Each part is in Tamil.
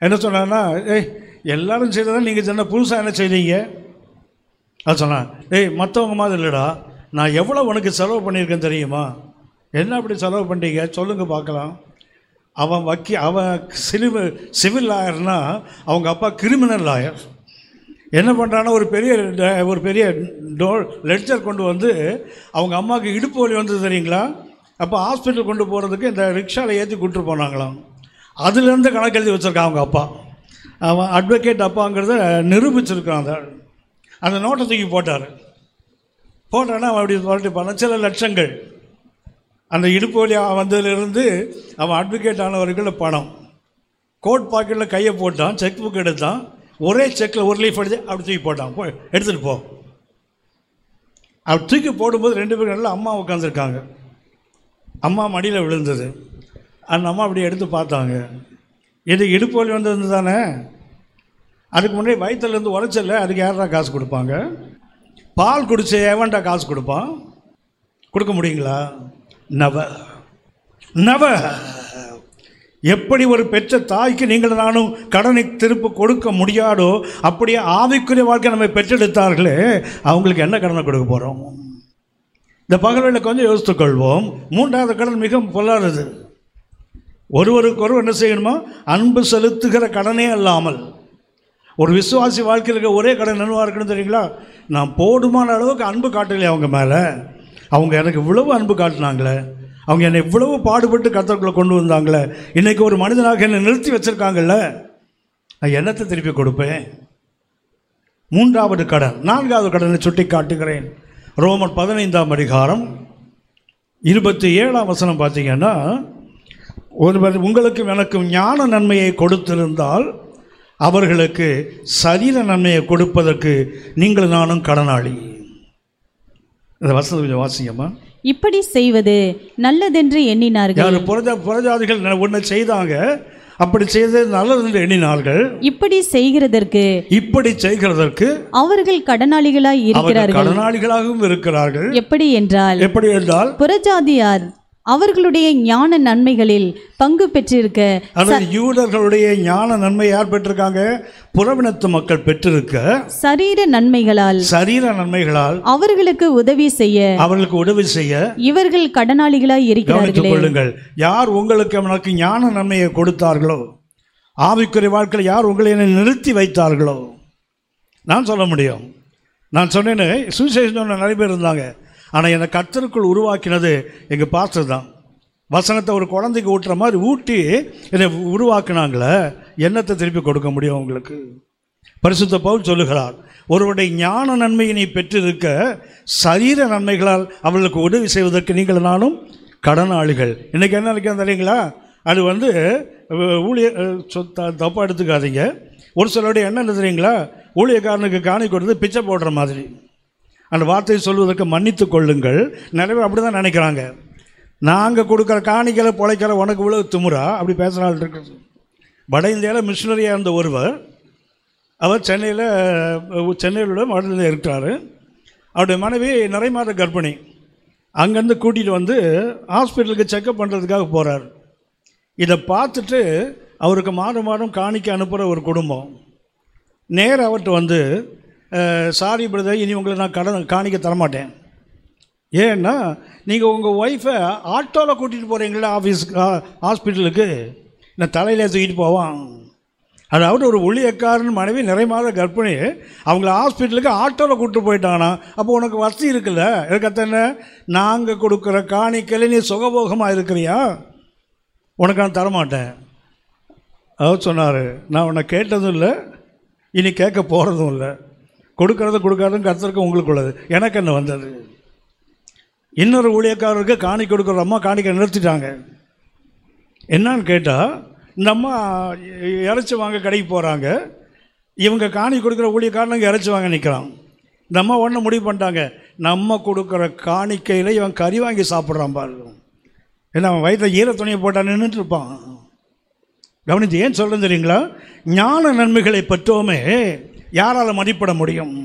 என்ன சொன்னான்னா ஏய் எல்லாரும் செய்ததா நீங்கள் சொன்ன புதுசாக என்ன செய்தீங்க அது சொன்னான் ஏய் மற்றவங்க மாதிரி இல்லைடா நான் எவ்வளோ உனக்கு செலவு பண்ணியிருக்கேன் தெரியுமா என்ன அப்படி செலவு பண்ணிட்டீங்க சொல்லுங்கள் பார்க்கலாம் அவன் வக்கி அவன் சிவில் சிவில் லாயர்னா அவங்க அப்பா கிரிமினல் லாயர் என்ன பண்ணுறான்னா ஒரு பெரிய ட- ஒரு பெரிய டோ லெட்ஜர் கொண்டு வந்து அவங்க அம்மாவுக்கு இடுப்பு வலி வந்தது தெரியுங்களா அப்போ ஹாஸ்பிட்டல் கொண்டு போகிறதுக்கு இந்த ரிக்ஷாவில் ஏற்றி கூப்பிட்டு போனாங்களாம் அதுலேருந்து கணக்கு எழுதி வச்சுருக்கான் அவங்க அப்பா அவன் அட்வொகேட் அப்பாங்கிறத நிரூபிச்சிருக்கான் அந்த ஆள். அந்த நோட்டை தூக்கி போட்டார் போட்டான்னா அவன் அப்படி சொல்லிட்டு பண்ண சில லட்சங்கள் அந்த இடுப்பு வலி வந்ததுலேருந்து அவன் அட்வொகேட் ஆனவர்கள் பணம் கோட் பாக்கெட்டில் கையை போட்டான் செக் புக் எடுத்தான் ஒரே செக்கில் ஒரு லீஃப் எடுத்து அப்படி தூக்கி போட்டான் போய் எடுத்துகிட்டு போ அப்படி தூக்கி போடும்போது ரெண்டு பேரும் நல்லா அம்மா உட்காந்துருக்காங்க அம்மா மடியில் விழுந்தது அந்த அம்மா அப்படி எடுத்து பார்த்தாங்க இது இடுப்பு வலி வந்தது தானே அதுக்கு முன்னாடி வயிற்றுலேருந்து உரைச்சல அதுக்கு யாரா காசு கொடுப்பாங்க பால் குடிச்ச எவன்டா காசு கொடுப்பான் கொடுக்க முடியுங்களா நவ நவ எப்படி ஒரு பெற்ற தாய்க்கு நீங்கள் நானும் கடனை திருப்ப கொடுக்க முடியாதோ அப்படியே ஆவிக்குரிய வாழ்க்கை நம்ம பெற்றெடுத்தார்களே அவங்களுக்கு என்ன கடனை கொடுக்க போகிறோம் இந்த பகல்வேளை கொஞ்சம் யோசித்துக் கொள்வோம் மூன்றாவது கடன் மிக பொல்லாதது ஒருவருக்கு ஒருவர் என்ன செய்யணுமா அன்பு செலுத்துகிற கடனே அல்லாமல் ஒரு விசுவாசி வாழ்க்கையில் இருக்க ஒரே கடன் என்னவா இருக்குன்னு தெரியுங்களா நான் போதுமான அளவுக்கு அன்பு காட்டலையே அவங்க மேலே அவங்க எனக்கு இவ்வளவு அன்பு காட்டினாங்களே அவங்க என்னை இவ்வளவு பாடுபட்டு கத்தர்க்குள்ளே கொண்டு வந்தாங்களே இன்றைக்கி ஒரு மனிதனாக என்னை நிறுத்தி வச்சுருக்காங்கல்ல நான் என்னத்தை திருப்பி கொடுப்பேன் மூன்றாவது கடன் நான்காவது கடனை சுட்டி காட்டுகிறேன் ரோமர் பதினைந்தாம் அதிகாரம் இருபத்தி ஏழாம் வசனம் பார்த்தீங்கன்னா ஒருவர் உங்களுக்கும் எனக்கும் ஞான நன்மையை கொடுத்திருந்தால் அவர்களுக்கு சரீர நன்மையை கொடுப்பதற்கு நீங்கள் நானும் கடனாளி இந்த வசனம் கொஞ்சம் வாசிங்கம்மா இப்படி செய்வது நல்லதென்று எண்ணினார்கள் யார் புரஜா புரஜாதிகள் ஒன்று செய்தாங்க அப்படி செய்தது நல்லது என்று எண்ணினார்கள் இப்படி செய்கிறதற்கு இப்படி செய்கிறதற்கு அவர்கள் கடனாளிகளாய் அவர்கள் இருக்கிறார்கள் கடனாளிகளாகவும் இருக்கிறார்கள் எப்படி என்றால் எப்படி என்றால் புறஜாதியார் அவர்களுடைய ஞான நன்மைகளில் பங்கு பெற்றிருக்க அதாவது யூதர்களுடைய ஞான நன்மை யார் பெற்றிருக்காங்க புறவினத்து மக்கள் பெற்றிருக்க சரீர நன்மைகளால் சரீர நன்மைகளால் அவர்களுக்கு உதவி செய்ய அவர்களுக்கு உதவி செய்ய இவர்கள் கடனாளிகளாய் இருக்கிறார்களே கவனித்துக் கொள்ளுங்கள் யார் உங்களுக்கு எனக்கு ஞான நன்மையை கொடுத்தார்களோ ஆவிக்குரிய வாழ்க்கையில் யார் உங்களை என்னை நிறுத்தி வைத்தார்களோ நான் சொல்ல முடியும் நான் சொன்னேன்னு சுவிசேஷன் சொன்ன நிறைய பேர் இருந்தாங்க ஆனால் என்னை கர்த்தருக்குள் உருவாக்கினது எங்கள் பாஸ்டர் தான் வசனத்தை ஒரு குழந்தைக்கு ஊட்டுற மாதிரி ஊட்டி என்னை உருவாக்குனாங்களே என்னத்தை திருப்பி கொடுக்க முடியும் உங்களுக்கு பரிசுத்த பவுல் சொல்லுகிறார் ஒருவருடைய ஞான நன்மையினை பெற்றிருக்க சரீர நன்மைகளால் அவர்களுக்கு உதவி செய்வதற்கு நீங்கள் நானும் கடனாளிகள் இன்றைக்கி என்ன நினைக்கிறேன் தெரியுங்களா அது வந்து அஹ், ஊழிய அஹ், சொ- த- தப்பா எடுத்துக்காதீங்க ஒரு சிலருடைய எண்ணம் என்ன தெரியுங்களா ஊழியக்காரனுக்கு காணி கொடுத்து பிச்சை போடுற மாதிரி அந்த வார்த்தையை சொல்வதற்கு மன்னித்து கொள்ளுங்கள் நிறைய பேர் அப்படி தான் நினைக்கிறாங்க நாங்கள் கொடுக்குற காணிக்கலை பொழைக்கிற உனக்கு இவ்வளவு திமுறா அப்படி பேசுகிற ஆள் இருக்குது வட இந்தியாவில் மிஷினரியாக இருந்த ஒருவர் அவர் சென்னையில் சென்னையில் உள்ள வடலில் இருக்கிறாரு அவருடைய மனைவி நிறை மாத கர்ப்பிணி அங்கேருந்து கூட்டிகிட்டு வந்து ஹாஸ்பிட்டலுக்கு செக்கப் பண்ணுறதுக்காக போகிறார் இதை பார்த்துட்டு அவருக்கு மாதம் மாதம் காணிக்க அனுப்புகிற ஒரு குடும்பம் நேர அவர்கிட்ட வந்து சாரி பிரதர் இனி உங்களை நான் கடன் காணிக்க தரமாட்டேன் ஏன்னா நீங்கள் உங்கள் ஒய்ஃபை ஆட்டோவில் கூட்டிகிட்டு போகிறீங்களா ஆஃபீஸுக்கு ஹாஸ்பிட்டலுக்கு நான் தலையில் தூக்கிட்டு போவான் அதாவது ஒரு ஒளியக்காரன் மனைவி நிறை மாத கர்ப்பிணி அவங்கள ஹாஸ்பிட்டலுக்கு ஆட்டோவில் கூப்பிட்டு போயிட்டானா அப்போ உனக்கு வசதி இருக்குல்ல இதுக்கத்த என்ன நாங்கள் கொடுக்குற காணிக்கையில் நீ சுகபோகமாக இருக்கிறியா உனக்கு நான் தரமாட்டேன் அவர் சொன்னார் நான் உன்னை கேட்டதும் இல்லை இனி கேட்க போகிறதும் இல்லை கொடுக்கறது கொடுக்காதும் கருத்தருக்கு உங்களுக்கு உள்ளது எனக்கு என்ன வந்தது இன்னொரு ஊழியக்காரருக்கு காணி கொடுக்குற அம்மா காணிக்க நிறுத்திட்டாங்க என்னன்னு கேட்டால் இந்த அம்மா இ- இறைச்சி வாங்க கடைக்கு போகிறாங்க இவங்க காணி கொடுக்குற ஊழியக்காரனுங்க இறைச்சி வாங்க நிற்கிறான் இந்த அம்மா ஒன்று முடிவு பண்ணிட்டாங்க நம்ம கொடுக்குற காணிக்கையில் இவன் கறி வாங்கி சாப்பிட்றான் பாருங்க ஏன்னா அவன் வயிற்றில் ஈர துணியை போட்டால் நின்றுட்டு இருப்பான் கவனித்து ஏன் சொல்கிறேன் தெரியுங்களா ஞான நன்மைகளை பெற்றோமே யாரால் மதிப்பிட முடியும்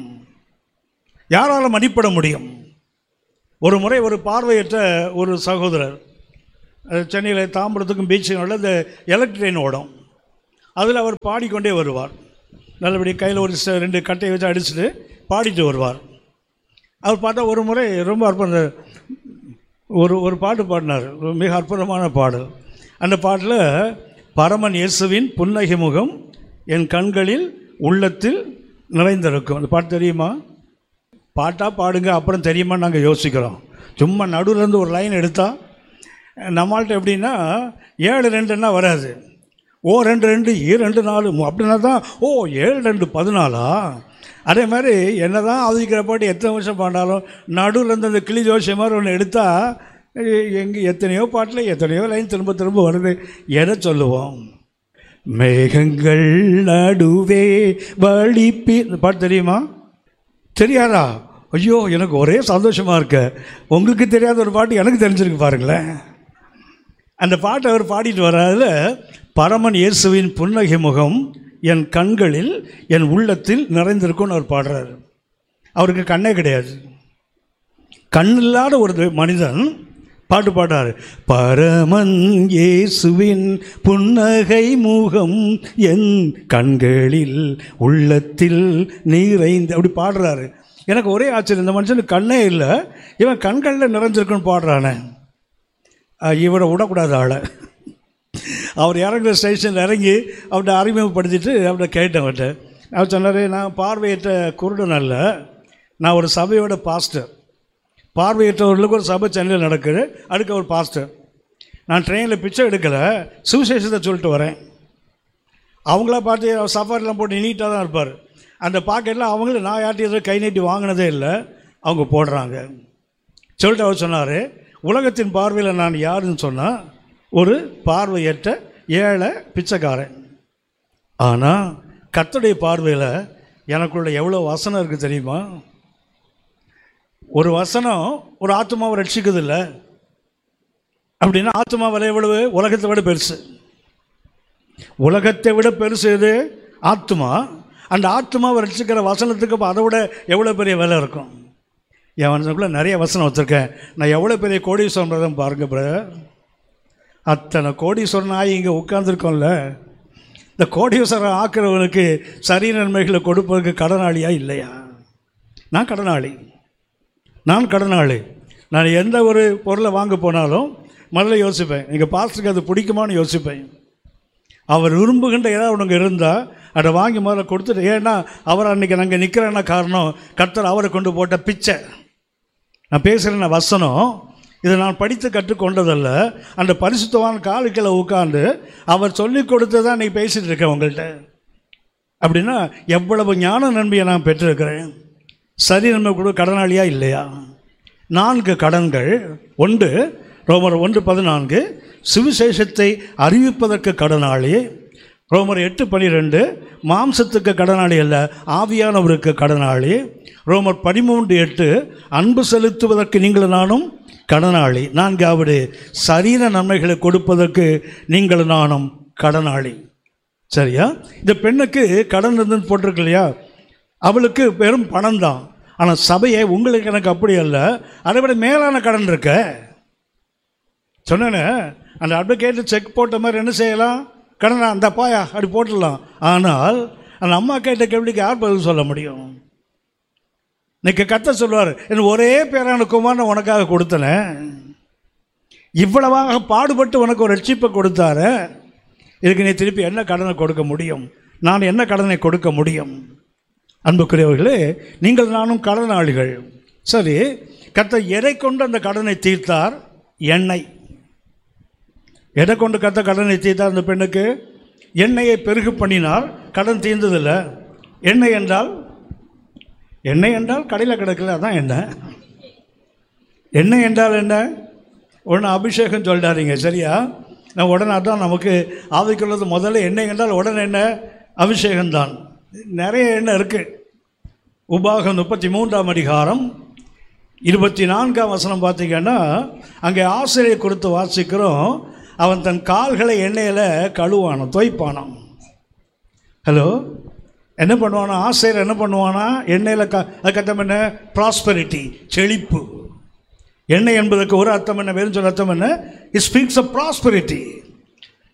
யாரால் மதிப்பிட முடியும் ஒரு முறை ஒரு பார்வையற்ற ஒரு சகோதரர் அஹ், சென்னையில் தாம்பரத்துக்கும் பீச்சுக்கும் உள்ள இந்த எலக்ட்ரிக் ட்ரெயின் ஓடும் அதில் அவர் பாடிக்கொண்டே வருவார் நல்லபடி கையில் ஒரு ச- ரெண்டு கட்டையை வச்சு அடிச்சுட்டு பாடிட்டு வருவார் அவர் பார்த்தா ஒரு முறை ரொம்ப அற்புதம் ஒரு ஒரு பாட்டு பாடினார் ஒரு மிக அற்புதமான பாடல் அந்த பாட்டில் பரமன் இயேசுவின் புன்னகை முகம் என் கண்களில் உள்ளத்தில் நிறைந்திருக்கும் அந்த பாட்டு தெரியுமா பாட்டாக பாடுங்க அப்புறம் தெரியுமா நாங்கள் யோசிக்கிறோம் சும்மா நடுவுல இருந்து ஒரு லைன் எடுத்தால் நம்மள்ட்ட எப்படின்னா ஏழு ரெண்டுன்னா வராது ஓ ரெண்டு ரெண்டு ஏ ரெண்டு நாலு மூ- அப்படின்னா தான் ஓ ஏழு ரெண்டு பதினாலா அதே மாதிரி என்ன தான் அவதிக்கிற பாட்டு எத்தனை வருஷம் பாடினாலும் நடுவில் இருந்து அந்த கிளி ஜோசியம் மாதிரி ஒன்று எடுத்தால் எங்கே எத்தனையோ பாட்டில் எத்தனையோ லைன் திரும்ப திரும்ப வருது எதை சொல்லுவோம் மேகங்கள் நடுவே வழிப்பி இந்த பாட்டு தெரியுமா தெரியாதா ஐயோ எனக்கு ஒரே சந்தோஷமாக இருக்க உங்களுக்கு தெரியாத ஒரு பாட்டு எனக்கு தெரிஞ்சிருக்கு பாருங்களேன் அந்த பாட்டை அவர் பாடிட்டு வர்றதுல பரமன் இயேசுவின் புன்னகை முகம் என் கண்களில் என் உள்ளத்தில் நிறைந்திருக்கும்னு அவர் பாடுறாரு அவருக்கு கண்ணே கிடையாது கண் இல்லாத ஒரு மனிதன் பாட்டு பாடுறாரு பரமன் இயேசுவின் புன்னகை முகம் என் கண்களில் உள்ளத்தில் நிறைந்து அப்படி பாடுறாரு எனக்கு ஒரே ஆச்சரியம் இந்த மனுஷனுக்கு கண்ணே இல்லை இவன் கண்களில் நிறைஞ்சிருக்குன்னு பாடுறானே அஹ் இவரை விடக்கூடாது ஆளை அவர் இறங்குற ஸ்டேஷனில் இறங்கி அவர்கிட்ட அறிமுகப்படுத்திட்டு அவர்கிட்ட கேட்டேன் அவர்கிட்ட அவர் சொன்னார் நான் பார்வையற்ற குருடன் அல்ல நான் ஒரு சபையோட பாஸ்டர் பார்வையற்றவர்களுக்கு ஒரு சபை சென்னையில் நடக்குது அதுக்கு ஒரு பாஸ்டர் நான் ட்ரெயினில் பிச்சை எடுக்கலை சுவிசேஷத்தை சொல்லிட்டு வரேன் அவங்கள பார்த்து அவர் சஃபாரிலாம் போட்டு நீட்டாக தான் இருப்பார் அந்த பாக்கெட்டில் அவங்களும் நான் யார்ட்டையும் எதுவும் கை நீட்டி வாங்கினதே இல்லை அவங்க போடுறாங்க சொல்லிட்டு அவர் சொன்னார் உலகத்தின் பார்வையில் நான் யாருன்னு சொன்னால் ஒரு பார்வையற்ற ஏழை பிச்சைக்காரன் ஆனால் கர்த்தருடைய பார்வையில் எனக்குள்ள எவ்வளோ வசனம் இருக்குது தெரியுமா ஒரு வசனம் ஒரு ஆத்மாவை ரட்சிக்குது இல்லை அப்படின்னா ஆத்மா விலை எவ்வளவு உலகத்தை விட பெருசு உலகத்தை விட பெருசு எது ஆத்மா அந்த ஆத்மாவை ரட்சிக்கிற வசனத்துக்கு அப்போ அதை விட எவ்வளோ பெரிய விலை இருக்கும் என் மனசுக்குள்ளே நிறைய வசனம் வச்சுருக்கேன் நான் எவ்வளோ பெரிய கோடீஸ்வரன் பிரதம் பாருங்க பிரதர் அத்தனை கோடீஸ்வரன் ஆகி இங்கே உட்காந்துருக்கோம்ல இந்த கோடீஸ்வரன் ஆக்குறவனுக்கு சரி நன்மைகளை கொடுப்பதற்கு கடனாளியா இல்லையா நான் கடனாளி நான் கடனாளி நான் எந்த ஒரு பொருளை வாங்க போனாலும் முதல்ல யோசிப்பேன் எங்கள் பாஸ்டருக்கு அது பிடிக்குமான்னு யோசிப்பேன் அவர் விரும்புகின்ற ஏதாவது உனக்கு இருந்தால் அதை வாங்கி முதல்ல கொடுத்துட்டு ஏன்னா அவர் அன்றைக்கி நாங்கள் நிற்கிறேன்னா காரணம் கர்த்தர் அவரை கொண்டு போட்ட பிச்சை நான் பேசுகிறேன் வசனம் இதை நான் படித்து கற்றுக்கொண்டதல்ல அந்த பரிசுத்தவான் காலுக்களை உட்காந்து அவர் சொல்லி கொடுத்து தான் நீ பேசிகிட்டு இருக்கேன் உங்கள்கிட்ட அப்படின்னா எவ்வளவு ஞான நன்மையை நான் பெற்றிருக்கிறேன் சரி நன்மை கொடு கடனாளியா இல்லையா நான்கு கடன்கள் ஒன்று ரோமர் ஒன்று பதினான்கு சுவிசேஷத்தை அறிவிப்பதற்கு கடனாளி ரோமர் எட்டு பனிரெண்டு மாம்சத்துக்கு கடனாளி அல்ல ஆவியானவருக்கு கடனாளி ரோமர் பதிமூன்று எட்டு அன்பு செலுத்துவதற்கு நீங்கள் நானும் கடனாளி நான்காவது சரீர நன்மைகளை கொடுப்பதற்கு நீங்கள் நானும் கடனாளி சரியா இந்த பெண்ணுக்கு கடன் இருந்துன்னு போட்டிருக்கு இல்லையா அவளுக்கு வெறும் பணம் தான் ஆனால் சபையை உங்களுக்கு எனக்கு அப்படி அல்ல அதை விட மேலான கடன் இருக்க சொன்னேனே அந்த அட்வொகேட்டு செக் போட்ட மாதிரி என்ன செய்யலாம் கடனை அந்த பாயா அப்படி போட்டுடலாம் ஆனால் அந்த அம்மா கேட்ட கேள்விக்கு யார் பதில் சொல்ல முடியும் இன்னைக்கு கத்த சொல்லுவார் என் ஒரே பேரான குமாரனை உனக்காக கொடுத்தனே இவ்வளவாக பாடுபட்டு உனக்கு ஒரு ரட்சிப்பை கொடுத்தாரு இதுக்கு நீ திருப்பி என்ன கடனை கொடுக்க முடியும் நான் என்ன கடனை கொடுக்க முடியும் அன்புக்குரியவர்களே நீங்கள் நானும் கடனாளிகள் சரி கத்த எதை கொண்டு அந்த கடனை தீர்த்தார் எண்ணெய் எதை கொண்டு கத்த கடனை தீர்த்தார் அந்த பெண்ணுக்கு எண்ணெயை பெருகு பண்ணினார் கடன் தீர்ந்ததில்லை எண்ணெய் என்றால் எண்ணெய் என்றால் கடையில் கிடக்கல அதான் எண்ணெய் எண்ணெய் என்றால் என்ன ஒன்று அபிஷேகம் சொல்லிட்டாருங்க சரியா நான் உடனே அதான் நமக்கு ஆவிக்குள்ளது முதல்ல எண்ணெய் என்றால் உடனே என்ன அபிஷேகம்தான் நிறைய எண்ணெய் இருக்குது உபாகம் முப்பத்தி மூன்றாம் அதிகாரம் இருபத்தி நான்காம் வசனம் பார்த்தீங்கன்னா அங்கே ஆசிரியர் கொடுத்து வாசிக்கிறோம் அவன் தன் கால்களை எண்ணெயில் கழுவானான் தோய்ப்பானான் ஹலோ என்ன பண்ணுவானா ஆசிரியர் என்ன பண்ணுவானா எண்ணெயில் க அதுக்கு அர்த்தம் என்ன ப்ராஸ்பரிட்டி செழிப்பு எண்ணெய் என்பதற்கு ஒரு அர்த்தம் என்ன வேறு சொல்ல அர்த்தம் என்ன இட் ஸ்பீக்ஸ் ஆஃப் ப்ராஸ்பரிட்டி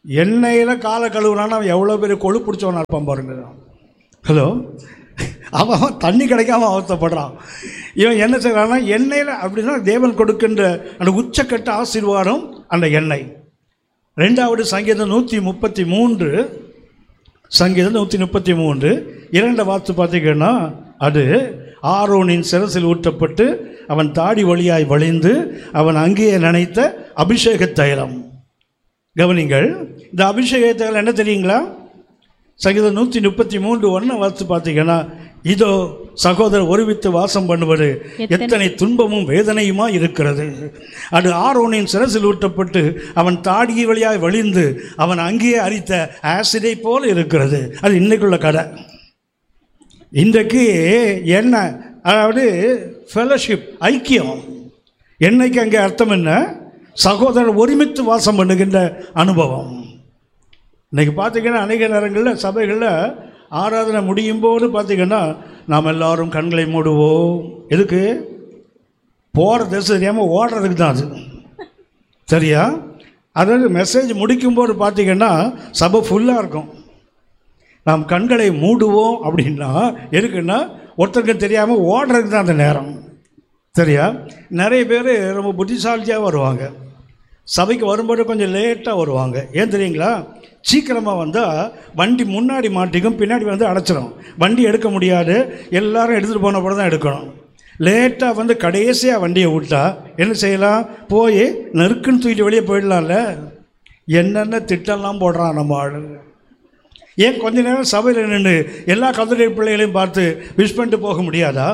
எண்ணெயில் காலை கழுவுனான்னா அவன் எவ்வளோ பெரிய கொழு பிடிச்சவனா இருப்பான் பாருங்க ஹலோ அவன் அவன் தண்ணி கிடைக்காம அவஸ்தைப்படுறான் இவன் என்ன செய்கிறான்னா எண்ணெயில் அப்படின்னா தேவன் கொடுக்கின்ற அந்த உச்சக்கட்ட ஆசீர்வாதம் அந்த எண்ணெய் ரெண்டாவது சங்கீதம் நூற்றி முப்பத்தி மூன்று சங்கீதம் நூற்றி முப்பத்தி மூன்று இரண்டு வார்த்தை பார்த்தீங்கன்னா அது ஆரோனின் சிரசில் ஊற்றப்பட்டு அவன் தாடி வழியாய் வழிந்து அவன் அங்கேயே நினைத்த அபிஷேக தைலம் கவனிங்கள் இந்த அபிஷேக தைலம் என்ன தெரியுங்களா சங்கீதம் நூற்றி முப்பத்தி மூன்று ஒன்று வார்த்தை பார்த்தீங்கன்னா இதோ சகோதரர் ஒருமித்து வாசம் பண்ணுவது எத்தனை துன்பமும் வேதனையுமா இருக்கிறது அது ஆரோனின் சிரசில் ஊட்டப்பட்டு அவன் தாடி வழியாய் வழிந்து அவன் அங்கேயே அரித்த ஆசிடை போல இருக்கிறது அது இன்னைக்குள்ள கடை இன்றைக்கு என்ன அதாவது ஃபெலோஷிப் ஐக்கியம் என்னைக்கு அங்கே அர்த்தம் என்ன சகோதரர் ஒருமித்து வாசம் பண்ணுகின்ற அனுபவம் இன்னைக்கு பார்த்தீங்கன்னா அநேக நேரங்களில் சபைகளில் ஆராதனை முடியும் போது பார்த்தீங்கன்னா நாம் எல்லாரும் கண்களை மூடுவோம் எதுக்கு போகிற திசை தெரியாமல் ஓடுறதுக்கு தான் அது சரியா அதாவது மெசேஜ் முடிக்கும்போது பார்த்தீங்கன்னா சபை ஃபுல்லாக இருக்கும் நாம் கண்களை மூடுவோம் அப்படின்னா எதுக்குன்னா ஒருத்தருக்கு தெரியாமல் ஓடுறதுக்கு தான் அந்த நேரம் சரியா நிறைய பேர் ரொம்ப புத்திசாலியாக வருவாங்க சபைக்கு வரும்போது கொஞ்சம் லேட்டாக வருவாங்க ஏன் தெரியுங்களா சீக்கிரமாக வந்தால் வண்டி முன்னாடி மாட்டிக்கும் பின்னாடி வந்து அடைச்சிடும் வண்டி எடுக்க முடியாது எல்லாரும் எடுத்துகிட்டு போன தான் எடுக்கணும் லேட்டாக வந்து கடைசியாக வண்டியை விட்டா என்ன செய்யலாம் போய் நெருக்குன்னு தூக்கிட்டு வெளியே போயிடலாம்ல என்னென்ன திட்டம்லாம் போடுறான் நம்ம ஆளு ஏன் கொஞ்ச நேரம் சபையில் நின்று எல்லா கதிரை பிள்ளைகளையும் பார்த்து விஷ் பண்ணிட்டு போக முடியாதா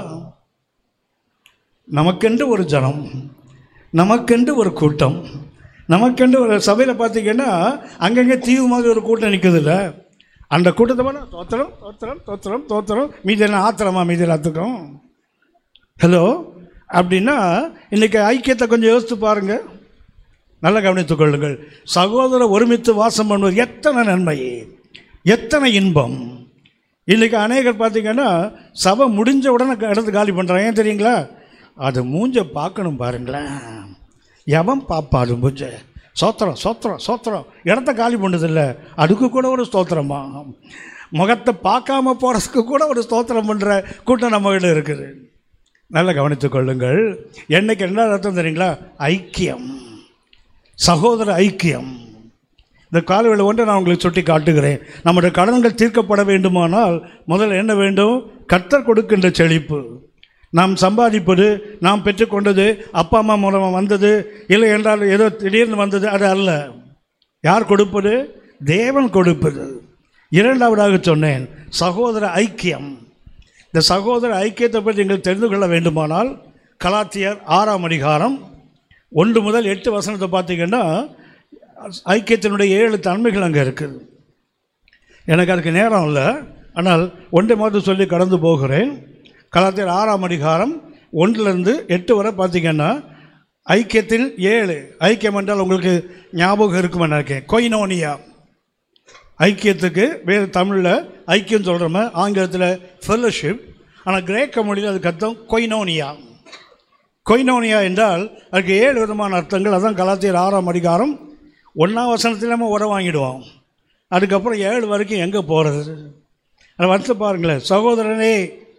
நமக்கென்று ஒரு ஜனம் நமக்கென்று ஒரு கூட்டம் நமக்கென்று ஒரு சபையில் பார்த்தீங்கன்னா அங்கங்கே தீவு மாதிரி ஒரு கூட்டம் நிற்குதுல்ல அந்த கூட்டத்தை பண்ண தோத்திரம் தோத்திரம் தோத்திரம் தோத்திரம் மீதி என்ன ஆத்திரமா மீதி எல்லாத்துக்கும் ஹலோ அப்படின்னா இன்றைக்கி ஐக்கியத்தை கொஞ்சம் யோசித்து பாருங்கள் நல்லா கவனித்துக் கொள்ளுங்கள் சகோதர ஒருமித்து வாசம் பண்ணுவது எத்தனை நன்மை எத்தனை இன்பம் இன்றைக்கி அநேகர் பார்த்தீங்கன்னா சபை முடிஞ்ச உடனே இடத்து காலி பண்ணுறாங்க ஏன் தெரியுங்களா அது மூஞ்ச பார்க்கணும் பாருங்களேன் எவன் பாப்பாரு மூஞ்ச சோத்திரம் சோத்திரம் சோத்திரம் இடத்த காலி பண்ணதில்ல அதுக்கு கூட ஒரு ஸ்தோத்திரமா முகத்தை பார்க்காம போகிறதுக்கு கூட ஒரு ஸ்தோத்திரம் பண்ணுற கூட்டம் நம்மகிட்ட இருக்குது நல்லா கவனித்துக் கொள்ளுங்கள் என்னைக்கு என்ன அர்த்தம் தெரியுங்களா ஐக்கியம் சகோதர ஐக்கியம் இந்த காலவேளை ஒன்றை நான் உங்களுக்கு சுட்டி காட்டுகிறேன் நம்முடைய கடன்கள் தீர்க்கப்பட வேண்டுமானால் முதல்ல என்ன வேண்டும் கர்த்தர் கொடுக்கின்ற செழிப்பு நாம் சம்பாதிப்பது நாம் பெற்றுக்கொண்டது அப்பா அம்மா மூலமாக வந்தது இல்லை என்றால் ஏதோ திடீர்னு வந்தது அது அல்ல யார் கொடுப்பது தேவன் கொடுப்பது இரண்டாவதாக சொன்னேன் சகோதர ஐக்கியம் இந்த சகோதர ஐக்கியத்தை பற்றி நீங்கள் தெரிந்து கொள்ள வேண்டுமானால் கலாத்தியர் ஆறாம் அதிகாரம் ஒன்று முதல் எட்டு வசனத்தை பார்த்தீங்கன்னா ஐக்கியத்தினுடைய ஏழு தன்மைகள் அங்கே இருக்குது எனக்கு அதுக்கு நேரம் இல்லை ஆனால் ஒன்றை மாதம் சொல்லி கடந்து போகிறேன் கலாத்தியர் ஆறாம் அதிகாரம் ஒன்றிலிருந்து எட்டு வரை பார்த்தீங்கன்னா ஐக்கியத்தில் ஏழு ஐக்கியம் என்றால் உங்களுக்கு ஞாபகம் இருக்குமே நினைக்கிறேன் கொய்னோனியா ஐக்கியத்துக்கு வேறு தமிழில் ஐக்கியம் சொல்கிறோம ஆங்கிலத்தில் ஃபெல்லோஷிப் ஆனால் கிரேக்க மொழியில் அதுக்கு அர்த்தம் கொய்னோனியா கொய்னோனியா என்றால் அதுக்கு ஏழு விதமான அர்த்தங்கள் அதான் கலாத்தியர் ஆறாம் அதிகாரம் ஒன்றாம் வசனத்தில் நம்ம உரம் வாங்கிடுவோம் அதுக்கப்புறம் ஏழு வரைக்கும் எங்கே போகிறது அதை வந்து பாருங்களேன் சகோதரனே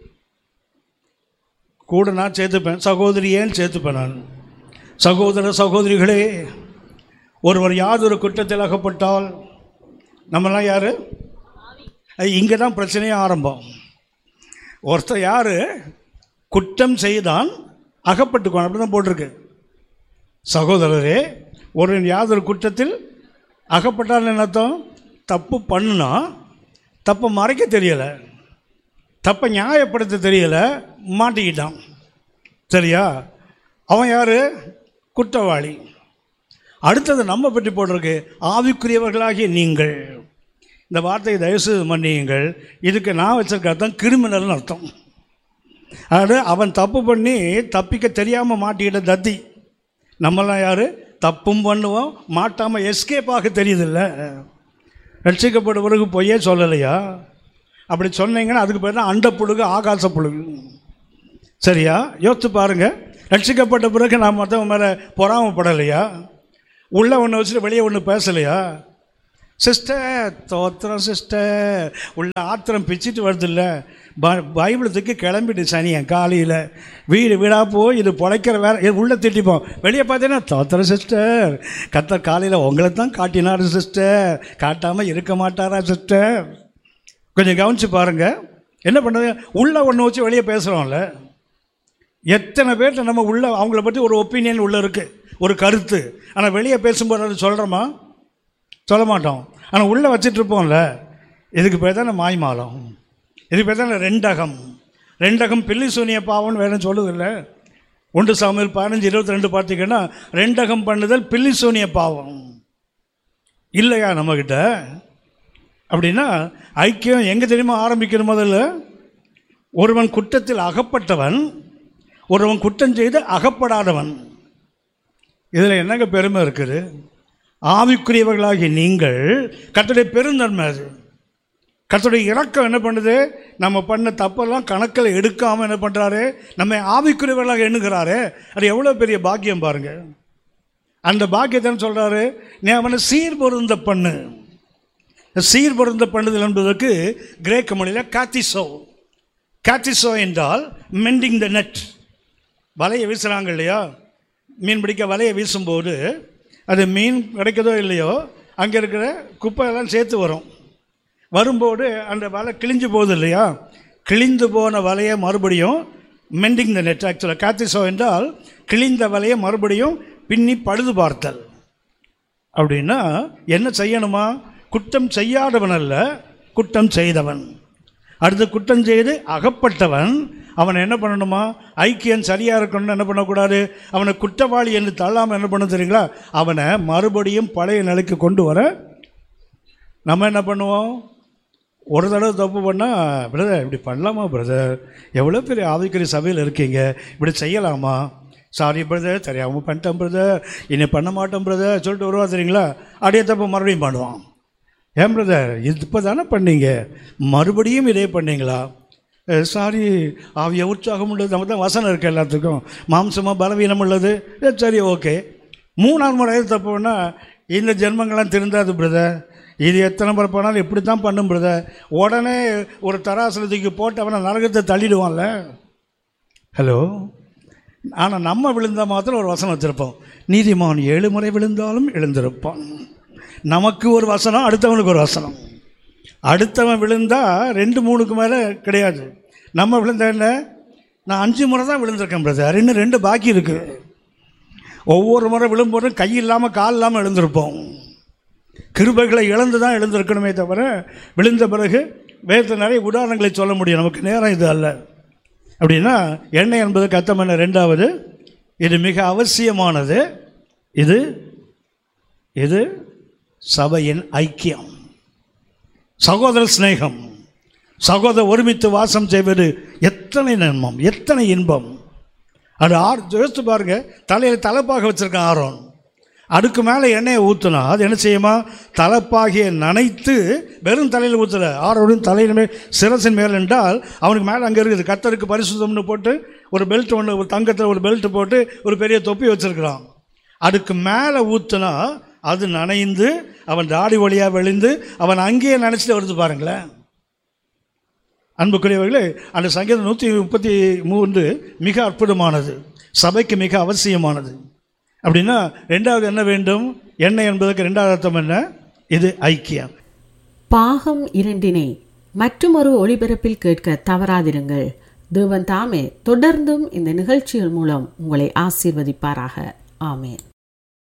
கூட நான் சேர்த்துப்பேன் சகோதரியேன்னு சேர்த்துப்பேன் நான் சகோதர சகோதரிகளே ஒருவர் யாதொரு குற்றத்தில் அகப்பட்டால் நம்மலாம் யார் இங்கே தான் பிரச்சனையே ஆரம்பம் ஒருத்தர் யார் குற்றம் செய்தான் அகப்பட்டுக்குவான் அப்படி தான் போட்டிருக்கு சகோதரரே ஒரு யாதொரு குற்றத்தில் அகப்பட்டால் என்ன அர்த்தம் தப்பு பண்ணுனா தப்பை மறைக்க தெரியலை தப்பை நியாயப்படுத்த தெரியலை மாட்டிக்கிட்டான் சரியா அவன் யார் குற்றவாளி அடுத்தது நம்ம பற்றி போட்டிருக்கு ஆவிக்குரியவர்களாகிய நீங்கள் இந்த வார்த்தையை தயவுசெய்து மன்னியுங்கள் இதுக்கு நான் வச்சிருக்க அர்த்தம் கிரிமினல்னு அர்த்தம் அதாவது அவன் தப்பு பண்ணி தப்பிக்க தெரியாமல் மாட்டிக்கிட்ட தத்தி நம்மளாம் யார் தப்பும் பண்ணுவோம் மாட்டாமல் எஸ்கேப் ஆக தெரியுதில்ல ரட்சிக்கப்பட்ட பிறகு பொய்யே சொல்லலையா அப்படி சொன்னீங்கன்னா அதுக்கு பேர் தான் அண்ட புழுகு ஆகாச புழுகு சரியா யோசித்து பாருங்க ரட்சிக்கப்பட்ட பிறகு நாம் மற்றவங்க மேலே பொறாமப்படலையா உள்ளே ஒன்று வச்சுட்டு வெளியே ஒன்று பேசலையா சிஸ்டர் தோத்திரம் சிஸ்டர் உள்ள ஆத்திரம் பிச்சுட்டு வருது இல்லை பைபிளத்துக்கு கிளம்பிட்டு சனியன் காலையில் வீடு வீடாக போய் இது பொழைக்கிற வேற இது உள்ளே திட்டிப்போம் வெளியே பார்த்தீங்கன்னா தோத்திரம் சிஸ்டர் கத்த காலையில் உங்களை தான் காட்டினார் சிஸ்டர் காட்டாமல் இருக்க மாட்டாரா சிஸ்டர் கொஞ்சம் கவனிச்சு பாருங்க என்ன பண்ணுறது உள்ளே ஒன்று வச்சு வெளியே பேசுகிறோம்ல எத்தனை பேர்கிட்ட நம்ம உள்ள அவங்கள பற்றி ஒரு ஒப்பீனியன் உள்ளே இருக்குது ஒரு கருத்து ஆனால் வெளியே பேசும்போது அது சொல்கிறோமா சொல்ல மாட்டோம் ஆனால் உள்ளே வச்சிட்டு இருப்போம்ல இதுக்கு பேர் தானே மாய்மாலம் இதுக்கு பேர் தானே ரெண்டகம் ரெண்டகம் பில்லி சூனிய பாவம்னு வேற சொல்லுதில்ல ஒன்று சாமியில் பதினஞ்சு இருபத்தி ரெண்டு பார்த்தீங்கன்னா ரெண்டகம் பண்ணுதல் பில்லி சூனிய பாவம் இல்லையா நம்மக்கிட்ட அப்படின்னா ஐக்கியம் எங்கே தெரியுமா ஆரம்பிக்கிற முதல்ல ஒருவன் குற்றத்தில் அகப்பட்டவன் ஒருவன் குற்றம் செய்து அகப்படாதவன் இதில் என்னங்க பெருமை இருக்குது ஆவிக்குரியவர்களாகிய நீங்கள் கர்த்தருடைய பெருந்தன்மை அது கர்த்தருடைய இரக்கம் என்ன பண்ணுது நம்ம பண்ண தப்பெல்லாம் கணக்கில் எடுக்காமல் என்ன பண்ணுறாரு நம்ம ஆவிக்குரியவர்களாக எண்ணுகிறாரு அது எவ்வளோ பெரிய பாக்கியம் பாருங்க அந்த பாக்கியத்தை சொல்கிறாரு நீ அவனை சீர்பொருந்த பண்ணு சீர்பொருந்த பண்ணுதல் என்பதற்கு கிரேக்க மொழியில் காத்திசோ காத்திசோ என்றால் மெண்டிங் த நெட் வலையை வீசுகிறாங்க இல்லையா மீன் பிடிக்க வலையை வீசும்போது அது மீன் கிடைக்குதோ இல்லையோ அங்கே இருக்கிற குப்பையெல்லாம் சேர்த்து வரும் வரும்போது அந்த வலை கிழிஞ்சு போகுது இல்லையா கிழிந்து போன வலையை மறுபடியும் மெண்டிங் த நெட் ஆக்சுவலாக காத்திசோ என்றால் கிழிந்த வலையை மறுபடியும் பின்னி பழுது பார்த்தல் அப்படின்னா என்ன செய்யணுமா குற்றம் செய்யாதவன் அல்ல குற்றம் செய்தவன் அடுத்து குற்றம் செய்து அகப்பட்டவன் அவனை என்ன பண்ணணுமா ஐக்கியம் சரியாக இருக்கணும்னு என்ன பண்ணக்கூடாது அவனை குற்றவாளி என்று தள்ளாமல் என்ன பண்ண தெரியுங்களா அவனை மறுபடியும் பழைய நிலைக்கு கொண்டு வர நம்ம என்ன பண்ணுவோம் ஒரு தடவை தப்பு பண்ணால் பிரதர் இப்படி பண்ணலாமா பிரதர் எவ்வளோ பெரிய ஆவிக்குரிய சபையில் இருக்கீங்க இப்படி செய்யலாமா சாரி பிரதர் தெரியாமல் பண்ணிட்டேன் பிரதர் இனி பண்ண மாட்டேன் பிரதர் சொல்லிட்டு வருவா தெரியுங்களா அப்படியே தப்பு மறுபடியும் பண்ணுவான் ஏன் பிரதர் இது இப்போ தானே பண்ணீங்க மறுபடியும் இதே பண்ணீங்களா சாரி ஆவிய உற்சாகம் உள்ளது நம்ம தான் வசனம் இருக்குது எல்லாத்துக்கும் மாம்சமாக பலவீனம் உள்ளது ஏ, சரி ஓகே மூணாவது முறை தப்புன்னா இந்த ஜென்மங்கள்லாம் திருந்தாது பிரதர் இது எத்தனை முறை போனாலும் இப்படி தான் பண்ணும் பிரதர் உடனே ஒரு தராசனத்துக்கு போட்டு அவனை நரகத்தை தள்ளிடுவான்ல ஹலோ ஆனால் நம்ம விழுந்தால் மாத்திரம் ஒரு வசனம் வச்சுருப்போம் நீதிமான் ஏழு முறை விழுந்தாலும் எழுந்திருப்பான் நமக்கு ஒரு வசனம் அடுத்தவனுக்கு ஒரு வசனம் அடுத்தவன் விழுந்தா ரெண்டு மூணுக்கு மேலே கிடையாது நம்ம விழுந்த என்ன நான் அஞ்சு முறை தான் விழுந்திருக்கேன் பிரதர் இன்னும் ரெண்டு பாக்கி இருக்குது ஒவ்வொரு முறை விழும்போதும் கை இல்லாமல் கால் இல்லாமல் எழுந்திருப்போம் கிருபைகளை இழந்து தான் எழுந்திருக்கணுமே தவிர விழுந்த பிறகு வேறு நிறைய உதாரணங்களை சொல்ல முடியும் நமக்கு நேரம் இது அல்ல அப்படின்னா எண்ணெய் என்பது கத்தமண்ண ரெண்டாவது இது மிக அவசியமானது இது இது சபையின் ஐக்கியம் சகோதர சிநேகம் சகோதர ஒருமித்து வாசம் செய்வது எத்தனை நன்மம் எத்தனை இன்பம் அது ஆறு யோசித்து பாருங்க தலையில் தலைப்பாக வச்சிருக்கான் ஆரோன் அதுக்கு மேலே எண்ணெயை ஊற்றுனா அது என்ன செய்யுமா தலைப்பாகிய நனைத்து வெறும் தலையில் ஊற்றல ஆரோடும் தலையின் மேல் சிரசின் மேல் என்றால் அவனுக்கு மேலே அங்கே இருக்குது கத்தருக்கு பரிசுத்தம்னு போட்டு ஒரு பெல்ட் ஒன்று ஒரு தங்கத்தில் ஒரு பெல்ட் போட்டு ஒரு பெரிய தொப்பி வச்சிருக்கிறான் அதுக்கு மேலே ஊற்றுனா அது நனைந்து அவன் தாடி வழியாக விழுந்து அவன் அங்கேயே நினச்சிட்டு வருது பாருங்களேன் அன்புக்குரியவர்களே அந்த சங்கீதம் நூற்றி முப்பத்தி மூன்று மிக அற்புதமானது சபைக்கு மிக அவசியமானது அப்படின்னா ரெண்டாவது என்ன வேண்டும் எண்ணெய் என்பதற்கு ரெண்டாவது அர்த்தம் என்ன இது ஐக்கியம் பாகம் இரண்டினை மற்றுமொரு ஒளிபரப்பில் கேட்க தவறாதிருங்கள் தேவன் தாமே தொடர்ந்தும் இந்த நிகழ்ச்சிகள் மூலம் உங்களை ஆசீர்வதிப்பாராக ஆமேன்